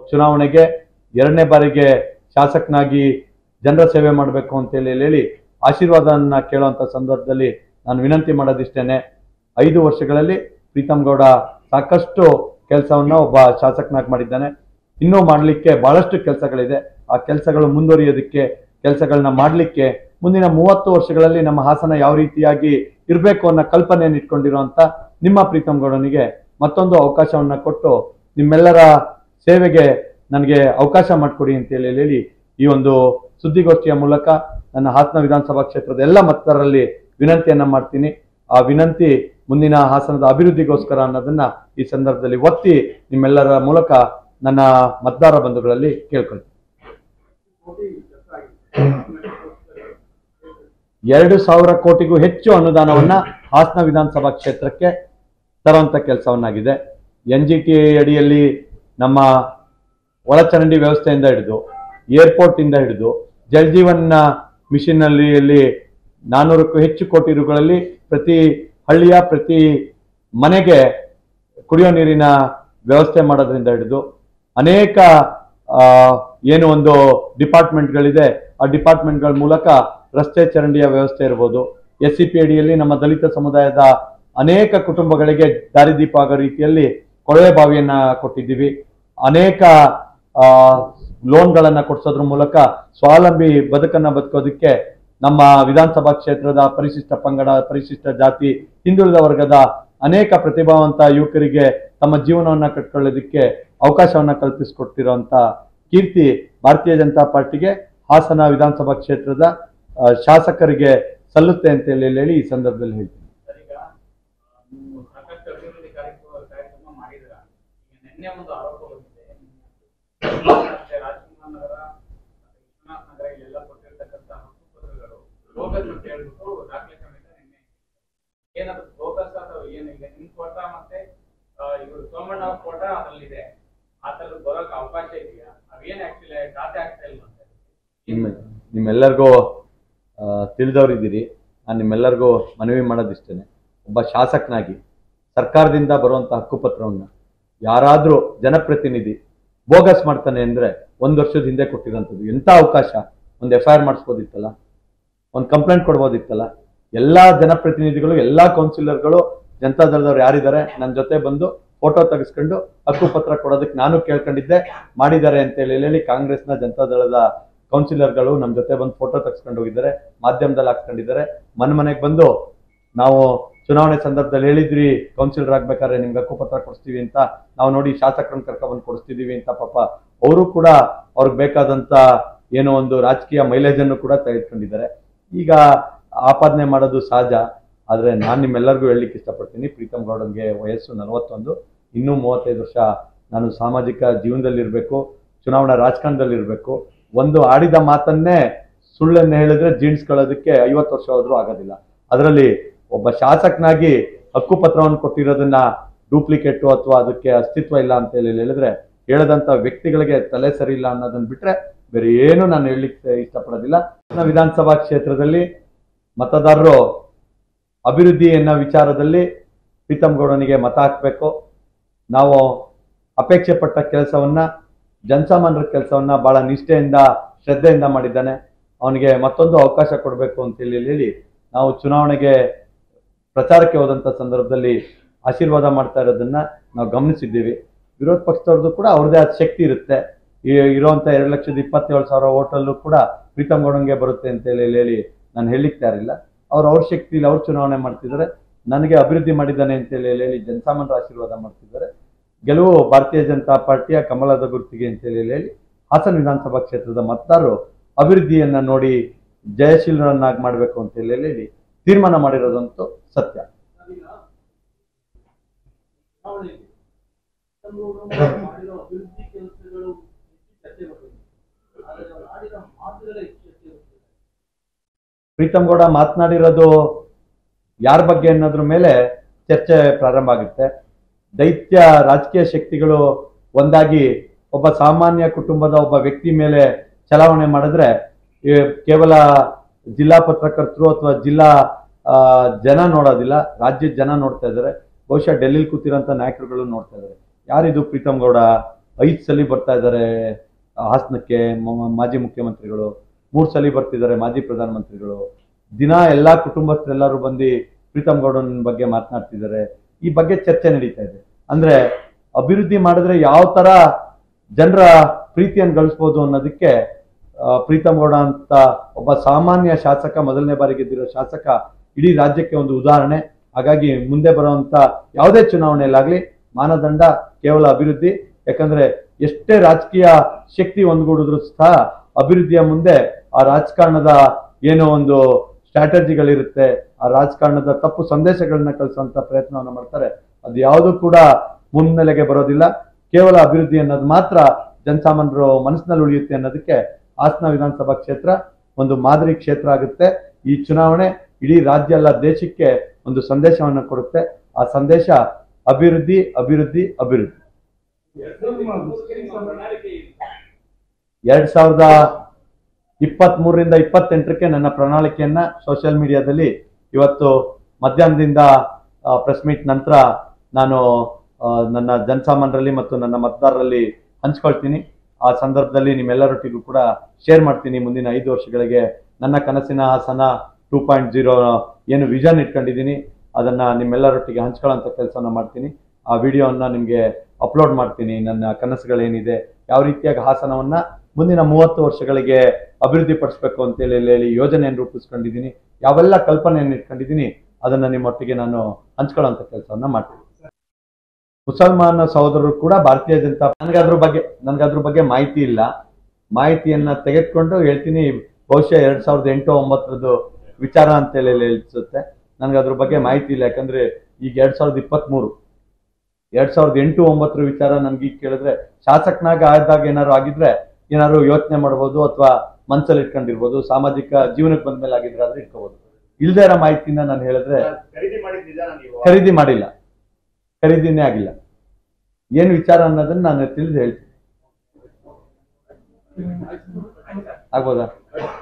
ಚುನಾವಣೆಗೆ ಎರಡನೇ ಬಾರಿಗೆ ಶಾಸಕನಾಗಿ ಜನರ ಸೇವೆ ಮಾಡಬೇಕು ಅಂತೇಳಿ ಹೇಳಿ ಆಶೀರ್ವಾದನ ಕೇಳುವಂತ ಸಂದರ್ಭದಲ್ಲಿ ನಾನು ವಿನಂತಿ ಮಾಡೋದಿಷ್ಟೇನೆ ಐದು ವರ್ಷಗಳಲ್ಲಿ ಪ್ರೀತಮ್ ಗೌಡ ಸಾಕಷ್ಟು ಕೆಲಸವನ್ನ ಒಬ್ಬ ಶಾಸಕನಾಗಿ ಮಾಡಿದ್ದಾನೆ ಇನ್ನೂ ಮಾಡಲಿಕ್ಕೆ ಬಹಳಷ್ಟು ಕೆಲಸಗಳಿದೆ ಆ ಕೆಲಸಗಳು ಮುಂದುವರಿಯೋದಕ್ಕೆ ಕೆಲಸಗಳನ್ನ ಮಾಡಲಿಕ್ಕೆ ಮುಂದಿನ ಮೂವತ್ತು ವರ್ಷಗಳಲ್ಲಿ ನಮ್ಮ ಹಾಸನ ಯಾವ ರೀತಿಯಾಗಿ ಇರಬೇಕು ಅನ್ನೋ ಕಲ್ಪನೆಯನ್ನು ಇಟ್ಕೊಂಡಿರುವಂತ ನಿಮ್ಮ ಪ್ರೀತಮ್ ಗೌಡನಿಗೆ ಮತ್ತೊಂದು ಅವಕಾಶವನ್ನ ಕೊಟ್ಟು ನಿಮ್ಮೆಲ್ಲರ ಸೇವೆಗೆ ನನಗೆ ಅವಕಾಶ ಮಾಡಿಕೊಡಿ ಅಂತೇಳಿ ಹೇಳಿ ಈ ಒಂದು ಸುದ್ದಿಗೋಷ್ಠಿಯ ಮೂಲಕ ನನ್ನ ಹಾಸನ ವಿಧಾನಸಭಾ ಕ್ಷೇತ್ರದ ಎಲ್ಲ ಮತದಾರರಲ್ಲಿ ವಿನಂತಿಯನ್ನ ಮಾಡ್ತೀನಿ ಆ ವಿನಂತಿ ಮುಂದಿನ ಹಾಸನದ ಅಭಿವೃದ್ಧಿಗೋಸ್ಕರ ಅನ್ನೋದನ್ನ ಈ ಸಂದರ್ಭದಲ್ಲಿ ಒತ್ತಿ ನಿಮ್ಮೆಲ್ಲರ ಮೂಲಕ ನನ್ನ ಮತದಾರ ಬಂಧುಗಳಲ್ಲಿ ಕೇಳ್ಕೊಳ್ತೀನಿ ಎರಡು ಸಾವಿರ ಕೋಟಿಗೂ ಹೆಚ್ಚು ಅನುದಾನವನ್ನ ಹಾಸನ ವಿಧಾನಸಭಾ ಕ್ಷೇತ್ರಕ್ಕೆ ತರುವಂತ ಕೆಲಸವನ್ನಾಗಿದೆ ಎನ್ ಜಿ ಟಿ ಅಡಿಯಲ್ಲಿ ನಮ್ಮ ಒಳಚರಂಡಿ ವ್ಯವಸ್ಥೆಯಿಂದ ಹಿಡಿದು ಏರ್ಪೋರ್ಟ್ ಇಂದ ಹಿಡಿದು ಜಲ್ ಜೀವನ್ ಮಿಷನ್ ಅಲ್ಲಿ ನಾನ್ನೂರಕ್ಕೂ ಹೆಚ್ಚು ಕೋಟಿ ರೂಗಳಲ್ಲಿ ಪ್ರತಿ ಹಳ್ಳಿಯ ಪ್ರತಿ ಮನೆಗೆ ಕುಡಿಯೋ ನೀರಿನ ವ್ಯವಸ್ಥೆ ಮಾಡೋದ್ರಿಂದ ಹಿಡಿದು ಅನೇಕ ಆ, ಏನು ಒಂದು ಡಿಪಾರ್ಟ್ಮೆಂಟ್ಗಳಿದೆ ಆ ಡಿಪಾರ್ಟ್ಮೆಂಟ್ಗಳ ಮೂಲಕ ರಸ್ತೆ ಚರಂಡಿಯ ವ್ಯವಸ್ಥೆ ಇರ್ಬೋದು ಎಸ್ ಸಿ ಪಿ ಅಡಿಯಲ್ಲಿ ನಮ್ಮ ದಲಿತ ಸಮುದಾಯದ ಅನೇಕ ಕುಟುಂಬಗಳಿಗೆ ದಾರಿದೀಪ ಆಗೋ ರೀತಿಯಲ್ಲಿ ಕೊಳವೆ ಬಾವಿಯನ್ನ ಕೊಟ್ಟಿದ್ದೀವಿ ಅನೇಕ ಆ, ಲೋನ್ಗಳನ್ನ ಕೊಡಿಸೋದ್ರ ಮೂಲಕ ಸ್ವಾವಲಂಬಿ ಬದುಕನ್ನ ಬದುಕೋದಕ್ಕೆ ನಮ್ಮ ವಿಧಾನಸಭಾ ಕ್ಷೇತ್ರದ ಪರಿಶಿಷ್ಟ ಪಂಗಡ ಪರಿಶಿಷ್ಟ ಜಾತಿ ಹಿಂದುಳಿದ ವರ್ಗದ ಅನೇಕ ಪ್ರತಿಭಾವಂತ ಯುವಕರಿಗೆ ತಮ್ಮ ಜೀವನವನ್ನ ಕಟ್ಕೊಳ್ಳೋದಕ್ಕೆ ಅವಕಾಶವನ್ನ ಕಲ್ಪಿಸಿಕೊಟ್ಟಿರುವಂತ ಕೀರ್ತಿ ಭಾರತೀಯ ಜನತಾ ಪಾರ್ಟಿಗೆ ಹಾಸನ ವಿಧಾನಸಭಾ ಕ್ಷೇತ್ರದ ಆ, ಶಾಸಕರಿಗೆ ಸಲ್ಲುತ್ತೆ ಅಂತ ಹೇಳಿ ಹೇಳಿ ಈ ಸಂದರ್ಭದಲ್ಲಿ ಹೇಳ್ತೀನಿ ಸರ್, ಈಗ ನೀವು ಸಾಕಷ್ಟು ಅಭಿವೃದ್ಧಿ ಕಾರ್ಯಕ್ರಮ ಕಾರ್ಯಕ್ರಮ ಮಾಡಿದ್ರ ಈಗ ನಿನ್ನೆ ಒಂದು ಆರೋಪ ಬಂದಿದೆ ಮತ್ತೆ ರಾಜಕುಮಾರ್ ನಗರ ಮತ್ತೆ ವಿಶ್ವನಾಥ್ ನಗರ ಇಲ್ಲೆಲ್ಲ ಕೊಟ್ಟಿರ್ತಕ್ಕಂಥ ಹಕ್ಕುಪತ್ರಗಳು ಬೋಗಸ್ ಅಂತ ಹೇಳ್ಬಿಟ್ಟು ದಾಖಲೆ ಸಮೇತ ನಿನ್ನೆ ಏನದು ಬೋಗಸ್ ಅಥವಾ ಏನು ಈಗ ನಿಮ್ ಕೋಟ ಮತ್ತೆ ಆ, ಇವರು ಸೋಮಣ್ಣ ಅವ್ರ ಕೋಟ ಅದ್ರಲ್ಲಿದೆ ಆ ಥರದ್ದು ಬರೋಕೆ ಅವಕಾಶ ಇದೆಯಾ ಅವೇನ್ ಆಕ್ಚುಲಿ ಖಾತೆ ಆಗ್ತಾ ಇಲ್ವಂತೆ ನಿಮ್ಮ ನಿಮ್ಮೆಲ್ಲರಿಗೂ ತಿಳಿದವರಿದ್ದೀರಿ ನಾನು ನಿಮ್ಮೆಲ್ಲರಿಗೂ ಮನವಿ ಮಾಡೋದಿಷ್ಟೇನೆ ಒಬ್ಬ ಶಾಸಕನಾಗಿ ಸರ್ಕಾರದಿಂದ ಬರುವಂಥ ಹಕ್ಕುಪತ್ರವನ್ನು ಯಾರಾದರೂ ಜನಪ್ರತಿನಿಧಿ ಬೋಗಸ್ ಮಾಡ್ತಾನೆ ಅಂದರೆ ಒಂದು ವರ್ಷದ ಹಿಂದೆ ಕೊಟ್ಟಿರೋಂಥದ್ದು ಎಂಥ ಅವಕಾಶ ಒಂದು ಎಫ್ ಐ ಆರ್ ಮಾಡಿಸ್ಬೋದಿತ್ತಲ್ಲ ಒಂದು ಕಂಪ್ಲೇಂಟ್ ಕೊಡ್ಬೋದಿತ್ತಲ್ಲ ಎಲ್ಲ ಜನಪ್ರತಿನಿಧಿಗಳು ಎಲ್ಲ ಕೌನ್ಸಿಲರ್ಗಳು ಜನತಾದಳದವ್ರು ಯಾರಿದ್ದಾರೆ ನನ್ನ ಜೊತೆ ಬಂದು ಫೋಟೋ ತೆಗೆಸ್ಕೊಂಡು ಹಕ್ಕುಪತ್ರ ಕೊಡೋದಕ್ಕೆ ನಾನು ಕೇಳ್ಕೊಂಡಿದ್ದೆ ಮಾಡಿದ್ದಾರೆ ಅಂತ ಹೇಳಿ ಹೇಳಿ ಕಾಂಗ್ರೆಸ್ನ ಜನತಾದಳದ ಕೌನ್ಸಿಲರ್ಗಳು ನಮ್ಮ ಜೊತೆ ಬಂದು ಫೋಟೋ ತೆಗೆಸ್ಕೊಂಡು ಹೋಗಿದ್ದಾರೆ ಮಾಧ್ಯಮದಲ್ಲಿ ಹಾಕ್ಸ್ಕೊಂಡಿದ್ದಾರೆ ಮನೆ ಮನೆಗೆ ಬಂದು ನಾವು ಚುನಾವಣೆ ಸಂದರ್ಭದಲ್ಲಿ ಹೇಳಿದ್ರಿ ಕೌನ್ಸಿಲರ್ ಆಗ್ಬೇಕಾದ್ರೆ ನಿಮ್ಗೆ ಹಕ್ಕುಪತ್ರ ಕೊಡಿಸ್ತೀವಿ ಅಂತ ನಾವು ನೋಡಿ ಶಾಸಕರನ್ನ ಕರ್ಕೊಂಡ್ಬಂದು ಕೊಡಿಸ್ತಿದೀವಿ ಅಂತ ಪಾಪ ಅವರು ಕೂಡ ಅವ್ರಿಗೆ ಬೇಕಾದಂತ ಏನೋ ಒಂದು ರಾಜಕೀಯ ಮೈಲೇಜ್ ಅನ್ನು ಕೂಡ ತೆಗೆದುಕೊಂಡಿದ್ದಾರೆ ಈಗ ಆಪಾದನೆ ಮಾಡೋದು ಸಹಜ ಆದ್ರೆ ನಾನು ನಿಮ್ಮೆಲ್ಲರಿಗೂ ಹೇಳಲಿಕ್ಕೆ ಇಷ್ಟಪಡ್ತೀನಿ ಪ್ರೀತಮ್ ಗೌಡನ್ಗೆ ವಯಸ್ಸು ನಲವತ್ತೊಂದು ಇನ್ನೂ ಮೂವತ್ತೈದು ವರ್ಷ ನಾನು ಸಾಮಾಜಿಕ ಜೀವನದಲ್ಲಿರಬೇಕು ಚುನಾವಣಾ ರಾಜಕಾರಣದಲ್ಲಿರಬೇಕು ಒಂದು ಆಡಿದ ಮಾತನ್ನೇ ಸುಳ್ಳನ್ನು ಹೇಳಿದ್ರೆ ಜೀರ್ಣಿಸ್ಕೊಳ್ಳೋದಕ್ಕೆ ಐವತ್ತು ವರ್ಷ ಹೋದ್ರೂ ಆಗೋದಿಲ್ಲ ಅದರಲ್ಲಿ ಒಬ್ಬ ಶಾಸಕನಾಗಿ ಹಕ್ಕುಪತ್ರವನ್ನು ಕೊಟ್ಟಿರೋದನ್ನ ಡೂಪ್ಲಿಕೇಟು ಅಥವಾ ಅದಕ್ಕೆ ಅಸ್ತಿತ್ವ ಇಲ್ಲ ಅಂತ ಹೇಳಿ ಹೇಳಿದ್ರೆ ಹೇಳದಂತ ವ್ಯಕ್ತಿಗಳಿಗೆ ತಲೆ ಸರಿ ಇಲ್ಲ ಅನ್ನೋದನ್ನ ಬಿಟ್ರೆ ಬೇರೆ ಏನು ನಾನು ಹೇಳಲಿಕ್ಕೆ ಇಷ್ಟಪಡೋದಿಲ್ಲ ನಮ್ಮ ವಿಧಾನಸಭಾ ಕ್ಷೇತ್ರದಲ್ಲಿ ಮತದಾರರು ಅಭಿವೃದ್ಧಿ ಎನ್ನೋ ವಿಚಾರದಲ್ಲಿ ಪ್ರೀತಮ್ ಗೌಡನಿಗೆ ಮತ ಹಾಕಬೇಕು ನಾವು ಅಪೇಕ್ಷೆ ಪಟ್ಟ ಕೆಲಸವನ್ನ ಜನಸಾಮಾನ್ಯರ ಕೆಲಸವನ್ನ ಬಹಳ ನಿಷ್ಠೆಯಿಂದ ಶ್ರದ್ಧೆಯಿಂದ ಮಾಡಿದ್ದಾನೆ ಅವನಿಗೆ ಮತ್ತೊಂದು ಅವಕಾಶ ಕೊಡಬೇಕು ಅಂತ ಹೇಳಿ ಹೇಳಿ ನಾವು ಚುನಾವಣೆಗೆ ಪ್ರಚಾರಕ್ಕೆ ಹೋದಂಥ ಸಂದರ್ಭದಲ್ಲಿ ಆಶೀರ್ವಾದ ಮಾಡ್ತಾ ಇರೋದನ್ನ ನಾವು ಗಮನಿಸಿದ್ದೀವಿ ವಿರೋಧ ಪಕ್ಷದವ್ರದ್ದು ಕೂಡ ಅವ್ರದ್ದೇ ಆದ ಶಕ್ತಿ ಇರುತ್ತೆ ಈ ಇರುವಂತ ಎರಡು ಲಕ್ಷದ ಇಪ್ಪತ್ತೇಳು ಸಾವಿರ ಓಟಲ್ಲೂ ಕೂಡ ಪ್ರೀತಮ್ ಗೌಡಂಗೆ ಬರುತ್ತೆ ಅಂತ ಹೇಳಿ ಹೇಳಿ ನಾನು ಹೇಳಲಿಕ್ಕೆ ಯಾರಿಲ್ಲ ಅವ್ರು ಅವ್ರ ಶಕ್ತಿಲಿ ಅವ್ರು ಚುನಾವಣೆ ಮಾಡ್ತಿದ್ದಾರೆ ನನಗೆ ಅಭಿವೃದ್ಧಿ ಮಾಡಿದ್ದಾನೆ ಅಂತ ಹೇಳಿ ಹೇಳಿ ಜನಸಾಮಾನ್ಯರ ಆಶೀರ್ವಾದ ಮಾಡ್ತಿದ್ದಾರೆ ಗೆಲುವು ಭಾರತೀಯ ಜನತಾ ಪಾರ್ಟಿಯ ಕಮಲದ ಗುರುತಿಗೆ ಅಂತ ಹೇಳಿ ಹೇಳಿ ಹಾಸನ ವಿಧಾನಸಭಾ ಕ್ಷೇತ್ರದ ಮತದಾರರು ಅಭಿವೃದ್ಧಿಯನ್ನ ನೋಡಿ ಜಯಶೀಲರನ್ನಾಗಿ ಮಾಡಬೇಕು ಅಂತ ಹೇಳಿ ಹೇಳಿ ತೀರ್ಮಾನ ಮಾಡಿರೋದಂತೂ ಸತ್ಯ ಮಾಡಿರೋ ಅಭಿವೃದ್ಧಿ ಕೆಲಸಗಳು ಹೆಚ್ಚು ಚರ್ಚೆ ಬರ್ತದೆ ಆದರೆ ಅವರು ಆಡಿದ ಮಾತುಗಳ ಹೆಚ್ಚು ಚರ್ಚೆ ಬರ್ತದೆ ಪ್ರೀತಮ್ ಗೌಡ ಮಾತನಾಡಿರೋದು ಯಾರ ಬಗ್ಗೆ ಅನ್ನೋದ್ರ ಮೇಲೆ ಚರ್ಚೆ ಪ್ರಾರಂಭ ಆಗುತ್ತೆ ದೈತ್ಯ ರಾಜಕೀಯ ಶಕ್ತಿಗಳು ಒಂದಾಗಿ ಒಬ್ಬ ಸಾಮಾನ್ಯ ಕುಟುಂಬದ ಒಬ್ಬ ವ್ಯಕ್ತಿ ಮೇಲೆ ಚಲಾವಣೆ ಮಾಡಿದ್ರೆ ಈ ಕೇವಲ ಜಿಲ್ಲಾ ಪತ್ರಕರ್ತರು ಅಥವಾ ಜಿಲ್ಲಾ ಆ, ಜನ ನೋಡೋದಿಲ್ಲ ರಾಜ್ಯದ ಜನ ನೋಡ್ತಾ ಇದ್ದಾರೆ ಬಹುಶಃ ಡೆಲ್ಲಿಲಿ ಕೂತಿರೋಂಥ ನಾಯಕರುಗಳು ನೋಡ್ತಾ ಇದ್ದಾರೆ ಯಾರಿದು ಪ್ರೀತಮ್ ಗೌಡ ಐದು ಸಲ ಬರ್ತಾ ಇದ್ದಾರೆ ಹಾಸನಕ್ಕೆ ಮ- ಮಾಜಿ ಮುಖ್ಯಮಂತ್ರಿಗಳು ಮೂರು ಸಲ ಬರ್ತಿದ್ದಾರೆ ಮಾಜಿ ಪ್ರಧಾನಮಂತ್ರಿಗಳು ದಿನ ಎಲ್ಲಾ ಕುಟುಂಬಸ್ಥರೆಲ್ಲರೂ ಬಂದು ಪ್ರೀತಮ್ ಗೌಡನ್ ಬಗ್ಗೆ ಮಾತನಾಡ್ತಿದ್ದಾರೆ ಈ ಬಗ್ಗೆ ಚರ್ಚೆ ನಡೀತಾ ಇದೆ ಅಂದ್ರೆ ಅಭಿವೃದ್ಧಿ ಮಾಡಿದ್ರೆ ಯಾವ ತರ ಜನರ ಪ್ರೀತಿಯನ್ನು ಗಳಿಸ್ಬೋದು ಅನ್ನೋದಕ್ಕೆ ಆ, ಪ್ರೀತಮ್ ಗೌಡ ಅಂತ ಒಬ್ಬ ಸಾಮಾನ್ಯ ಶಾಸಕ ಮೊದಲನೇ ಬಾರಿ ಗೆದ್ದಿರೋ ಶಾಸಕ ಇಡೀ ರಾಜ್ಯಕ್ಕೆ ಒಂದು ಉದಾಹರಣೆ ಹಾಗಾಗಿ ಮುಂದೆ ಬರುವಂತ ಯಾವುದೇ ಚುನಾವಣೆಯಲ್ಲಾಗ್ಲಿ ಮಾನದಂಡ ಕೇವಲ ಅಭಿವೃದ್ಧಿ ಯಾಕಂದ್ರೆ ಎಷ್ಟೇ ರಾಜಕೀಯ ಶಕ್ತಿ ಒಂದ್ಗೂಡಿದ್ರು ಸಹ ಅಭಿವೃದ್ಧಿಯ ಮುಂದೆ ಆ ರಾಜಕಾರಣದ ಏನೋ ಒಂದು ಸ್ಟ್ರಾಟಜಿಗಳಿರುತ್ತೆ ಆ ರಾಜಕಾರಣದ ತಪ್ಪು ಸಂದೇಶಗಳನ್ನ ಕಳಿಸುವಂತ ಪ್ರಯತ್ನವನ್ನ ಮಾಡ್ತಾರೆ ಅದು ಯಾವುದು ಕೂಡ ಮುನ್ನೆಲೆಗೆ ಬರೋದಿಲ್ಲ ಕೇವಲ ಅಭಿವೃದ್ಧಿ ಅನ್ನೋದು ಮಾತ್ರ ಜನಸಾಮಾನ್ಯರು ಮನಸ್ಸಿನಲ್ಲಿ ಉಳಿಯುತ್ತೆ ಅನ್ನೋದಕ್ಕೆ ಹಾಸನ ವಿಧಾನಸಭಾ ಕ್ಷೇತ್ರ ಒಂದು ಮಾದರಿ ಕ್ಷೇತ್ರ ಆಗುತ್ತೆ ಈ ಚುನಾವಣೆ ಇಡೀ ರಾಜ್ಯ ಅಲ್ಲ ದೇಶಕ್ಕೆ ಒಂದು ಸಂದೇಶವನ್ನು ಕೊಡುತ್ತೆ ಆ ಸಂದೇಶ ಅಭಿವೃದ್ಧಿ ಅಭಿವೃದ್ಧಿ ಅಭಿವೃದ್ಧಿ ಎರಡ್ ಸಾವಿರದ ಇಪ್ಪತ್ತ್ ಮೂರರಿಂದ ಇಪ್ಪತ್ತೆಂಟರಕ್ಕೆ ನನ್ನ ಪ್ರಣಾಳಿಕೆಯನ್ನ ಸೋಷಿಯಲ್ ಮೀಡಿಯಾದಲ್ಲಿ ಇವತ್ತು ಮಧ್ಯಾಹ್ನದಿಂದ ಪ್ರೆಸ್ ಮೀಟ್ ನಂತರ ನಾನು ಆ, ನನ್ನ ಜನಸಾಮಾನ್ಯರಲ್ಲಿ ಮತ್ತು ನನ್ನ ಮತದಾರರಲ್ಲಿ ಹಂಚ್ಕೊಳ್ತೀನಿ ಆ ಸಂದರ್ಭದಲ್ಲಿ ನಿಮ್ಮೆಲ್ಲರೊಟ್ಟಿಗೂ ಕೂಡ ಶೇರ್ ಮಾಡ್ತೀನಿ ಮುಂದಿನ ಐದು ವರ್ಷಗಳಿಗೆ ನನ್ನ ಕನಸಿನ ಹಾಸನ ಟೂ ಪಾಯಿಂಟ್ ಜೀರೋ ಏನು ವಿಷನ್ ಇಟ್ಕೊಂಡಿದ್ದೀನಿ ಅದನ್ನ ನಿಮ್ಮೆಲ್ಲರೊಟ್ಟಿಗೆ ಹಂಚ್ಕೊಳ್ಳೋಂಥ ಕೆಲಸನ ಮಾಡ್ತೀನಿ ಆ ವಿಡಿಯೋವನ್ನ ನಿಮಗೆ ಅಪ್ಲೋಡ್ ಮಾಡ್ತೀನಿ ನನ್ನ ಕನಸುಗಳೇನಿದೆ ಯಾವ ರೀತಿಯಾಗಿ ಹಾಸನವನ್ನ ಮುಂದಿನ ಮೂವತ್ತು ವರ್ಷಗಳಿಗೆ ಅಭಿವೃದ್ಧಿ ಪಡಿಸ್ಬೇಕು ಅಂತೇಳಿ ಹೇಳಿ ಯೋಜನೆಯನ್ನು ರೂಪಿಸ್ಕೊಂಡಿದ್ದೀನಿ ಯಾವೆಲ್ಲ ಕಲ್ಪನೆಯನ್ನು ಇಟ್ಕೊಂಡಿದ್ದೀನಿ ಅದನ್ನ ನಿಮ್ಮೊಟ್ಟಿಗೆ ನಾನು ಹಂಚ್ಕೊಳ್ಳೋಂಥ ಕೆಲಸವನ್ನ ಮಾಡ್ತೀನಿ ಮುಸಲ್ಮಾನ ಸಹೋದರರು ಕೂಡ ಭಾರತೀಯ ಜನತಾ ನನಗದ್ರ ಬಗ್ಗೆ ನನಗದ್ರ ಬಗ್ಗೆ ಮಾಹಿತಿ ಇಲ್ಲ ಮಾಹಿತಿಯನ್ನ ತೆಗೆದುಕೊಂಡು ಹೇಳ್ತೀನಿ ಬಹುಶಃ ಎರಡ್ ಸಾವಿರದ ಎಂಟು ಒಂಬತ್ತರದ್ದು ವಿಚಾರ ಅಂತೇಳಿ ಹೇಳ್ಸುತ್ತೆ ನನಗೆ ಅದ್ರ ಬಗ್ಗೆ ಮಾಹಿತಿ ಇಲ್ಲ ಯಾಕಂದ್ರೆ ಈಗ ಎರಡ್ ಸಾವಿರದ ಇಪ್ಪತ್ತ್ಮೂರು ಎರಡ್ ಸಾವಿರದ ಎಂಟು ಒಂಬತ್ತರ ವಿಚಾರ ನನ್ಗೆ ಈಗ ಕೇಳಿದ್ರೆ ಶಾಸಕನಾಗ ಆದಾಗ ಏನಾದ್ರು ಆಗಿದ್ರೆ ಏನಾದ್ರು ಯೋಚನೆ ಮಾಡ್ಬೋದು ಅಥವಾ ಮನ್ಸಲ್ಲಿ ಇಟ್ಕೊಂಡಿರ್ಬೋದು ಸಾಮಾಜಿಕ ಜೀವನಕ್ಕೆ ಬಂದ್ಮೇಲೆ ಆಗಿದ್ರೆ ಆದ್ರೆ ಇಟ್ಕೋಬಹುದು ಇಲ್ದೇ ಇರೋ ಮಾಹಿತಿನ ನಾನು ಹೇಳಿದ್ರೆ ಖರೀದಿ ಮಾಡಿದ ನಿಜಾನ ನೀವು ಖರೀದಿ ಮಾಡಿಲ್ಲ ಖರೀದಿನೇ ಆಗಿಲ್ಲ ಏನ್ ವಿಚಾರ ಅನ್ನೋದನ್ನ ನಾನು ತಿಳಿದು ಹೇಳ್ತೀನಿ ಆಗ್ಬೋದಾ